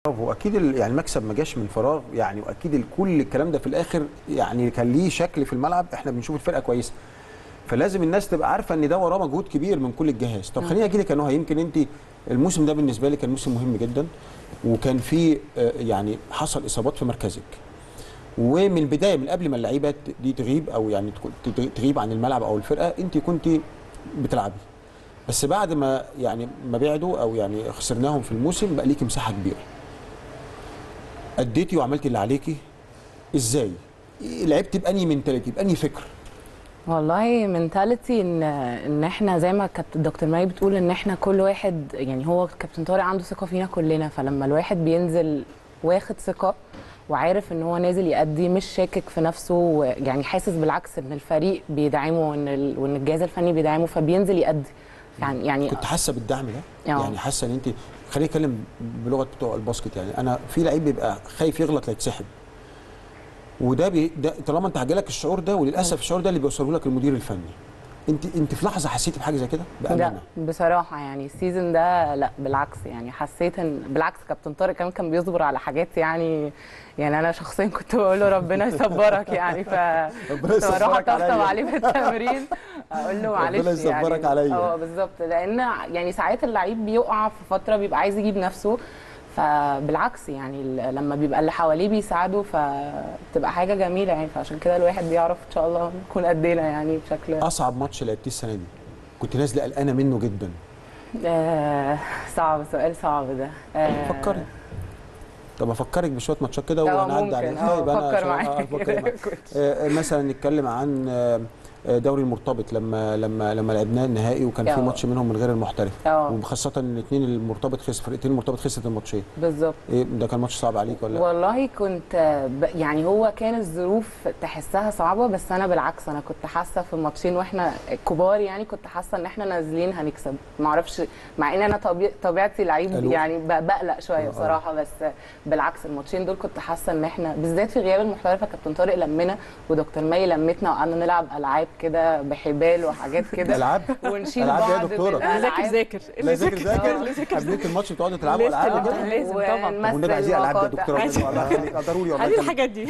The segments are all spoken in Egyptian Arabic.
برافو اكيد ال- يعني المكسب ما جاش من فراغ يعني واكيد ال- كل الكلام ده في الاخر يعني كان ليه شكل في الملعب احنا بنشوف الفرقه كويسه فلازم الناس تبقى عارفه ان ده وراه مجهود كبير من كل الجهاز طب خليني اجي لك يا نهى يمكن انت الموسم ده بالنسبه لي كان موسم مهم جدا وكان فيه آه، يعني حصل اصابات في مركزك ومن البدايه من قبل ما اللعيبه دي تغيب او يعني تكون- تغ- تغيب عن الملعب او الفرقه انت كنت بتلعبي بس بعد ما يعني ما بعدوا او يعني خسرناهم في الموسم بقى ليكي مساحه كبيره اديتي وعملتي اللي عليكي ازاي لعبتي باني منتاليتي باني فكر والله منتاليتي ان ان احنا زي ما كابتن دكتور ماي بتقول ان احنا كل واحد يعني هو كابتن طارق عنده ثقه فينا كلنا فلما الواحد بينزل واخد ثقه وعارف ان هو نازل يأدي مش شاكك في نفسه يعني حاسس بالعكس ان الفريق بيدعمه وان ال- وان الجهاز الفني بيدعمه فبينزل يأدي يعني يعني كنت حاسه بالدعم ده آه. يعني حاسه ان انت خليني اتكلم بلغه بتوع الباسكت يعني انا في لعيب بيبقى خايف يغلط لا يتسحب وده بي ده طالما انت هجالك الشعور ده وللاسف الشعور ده اللي بيوصله لك المدير الفني انت انت في لحظه حسيتي بحاجه زي كده لا بامانه بصراحه يعني السيزون ده لا بالعكس يعني حسيت ان بالعكس كابتن طارق كمان كان بيصبر على حاجات يعني يعني انا شخصيا كنت بقول له ربنا يصبرك يعني ف ربنا كنت بروح يصبرك اطبطب عليا. عليه في التمرين اقول له معلش ربنا يصبرك يعني عليا. اه بالظبط لان يعني ساعات اللعيب بيقع في فتره بيبقى عايز يجيب نفسه فبالعكس يعني ال- لما بيبقى اللي حواليه بيساعده فبتبقى حاجه جميله يعني فعشان كده الواحد بيعرف ان شاء الله نكون قدنا يعني بشكل اصعب ماتش لعبتيه السنه دي كنت نازله قلقانه منه جدا آه صعب سؤال صعب ده آه فكري طب افكرك بشويه ماتشات كده آه، وهنعدي ممكن. عليها آه، يبقى أنا فكر شوية- معايا آه، أفكر كده. معاك. آه، مثلا نتكلم عن آه، آه، دوري المرتبط لما لما لما لعبناه النهائي وكان في آه. ماتش منهم من غير المحترف آه. وخاصه ان الاثنين المرتبط خسر فرقتين المرتبط خسرت الماتشين بالظبط ايه ده كان ماتش صعب عليك ولا لا؟ والله كنت ب- يعني هو كان الظروف تحسها صعبه بس انا بالعكس انا كنت حاسه في الماتشين واحنا كبار يعني كنت حاسه ان احنا نازلين هنكسب ما اعرفش مع ان انا طبيع طبيعتي لعيب ألوف. يعني ب- بقلق شويه آه. بصراحه بس بالعكس الماتشين دول كنت حاسه ان احنا بالذات في غياب المحترفه كابتن طارق لمنا ودكتور مي لمتنا وقعدنا نلعب العاب كده بحبال وحاجات كده العاب ونشيل ألعاب إيه يا بعض دكتورة؟ بالألعاب. ذاكر ذاكر لا ذاكر آه. ذاكر قبليه الماتش بتقعدوا تلعبوا لسه العاب اللي كده لازم طبعا. طب والنبي عايزين العاب يا دكتوره عايزين. الله يخليك ضروري والله عايزين كان- الحاجات دي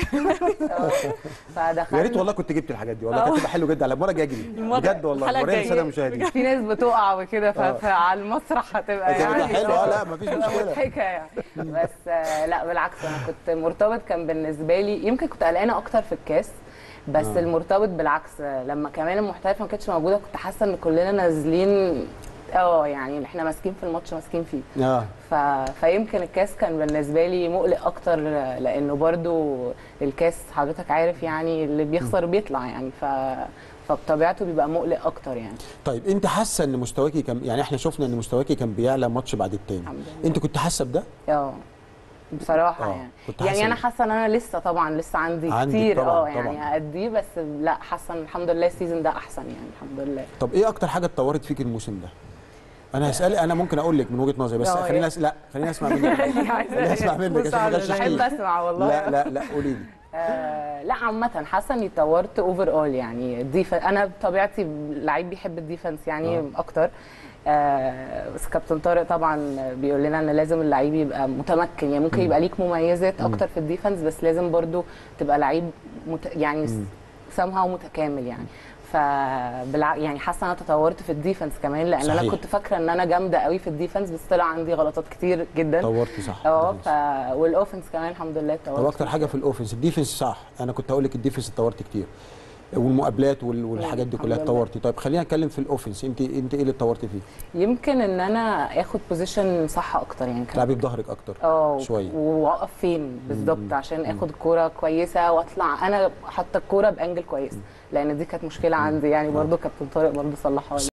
فدخلنا يا ريت والله كنت جبت الحاجات دي والله كانت تبقى حلوه جدا على المره الجايه اجري المرة- بجد والله الحلقة ورينا الساده الجاية. المشاهدين في ناس بتقع وكده ف- فعلى المسرح هتبقى هتبقى يعني حلوة، آه، لا، مفيش هتبقى مشكلة. مضحكه يعني بس آه، لا بالعكس انا كنت مرتبط كان بالنسبه لي يمكن كنت قلقانه اكتر في الكاس بس آه. المرتبط بالعكس آه، لما كمان المحترفه ما كانتش موجوده كنت حاسه ان كلنا نازلين اه يعني احنا ماسكين في الماتش ماسكين فيه اه ف... فيمكن الكاس كان بالنسبه لي مقلق اكتر لانه برضو الكاس حضرتك عارف يعني اللي بيخسر بيطلع يعني ف... فبطبيعته بيبقى مقلق اكتر يعني طيب انت حاسه ان مستواكي كان يعني احنا شفنا ان مستواكي كان بيعلى ماتش بعد التاني الحمد لله. انت كنت حاسه بده اه بصراحه آه، يعني كنت يعني حاسة انا إيه؟ حاسه ان انا لسه طبعا لسه عندي عندك كتير طبعاً، اه يعني طبعاً. هاديه بس لا حاسه إن الحمد لله السيزون ده احسن يعني الحمد لله طب ايه اكتر حاجه اتطورت فيك الموسم ده انا هسالك انا ممكن اقول لك من وجهه نظري بس آه، خلينا إيه؟ أس... لا خلينا اسمع منك خلينا اسمع منك عشان ما كانش بحب تحكي. اسمع والله لا لا لا قولي لي آه لا عامة حاسة اني اتطورت اوفر اول يعني الديف انا بطبيعتي لعيب بيحب الديفنس يعني آه. آه. اكتر آه بس كابتن طارق طبعا بيقول لنا ان لازم اللعيب يبقى متمكن يعني ممكن يبقى ليك مميزات اكتر في الديفنس بس لازم برضو تبقى لعيب مت... يعني سامها متكامل يعني فبالع... يعني حاسه انا تطورت في الديفنس كمان لان صحيح. انا كنت فاكره ان انا جامده قوي في الديفنس بس طلع عندي غلطات كتير جدا طورتي صح اه ده ف... والاوفنس كمان الحمد لله اتطورت طب اكتر حاجه في الاوفنس الديفنس صح انا كنت هقول لك الديفنس اتطورت كتير والمقابلات وال- والحاجات دي الحمد كلها لله. اتطورتي طيب خلينا نتكلم في الاوفنس انت انت ايه اللي اتطورتي فيه يمكن ان انا اخد بوزيشن صح اكتر يعني كان- تلعبي بظهرك اكتر اه شويه واقف فين بالظبط عشان اخد الكوره كويسه واطلع انا حاطه الكوره بانجل كويس لان دي كانت مشكله عندي يعني برضو كابتن طارق برضو صلحها لي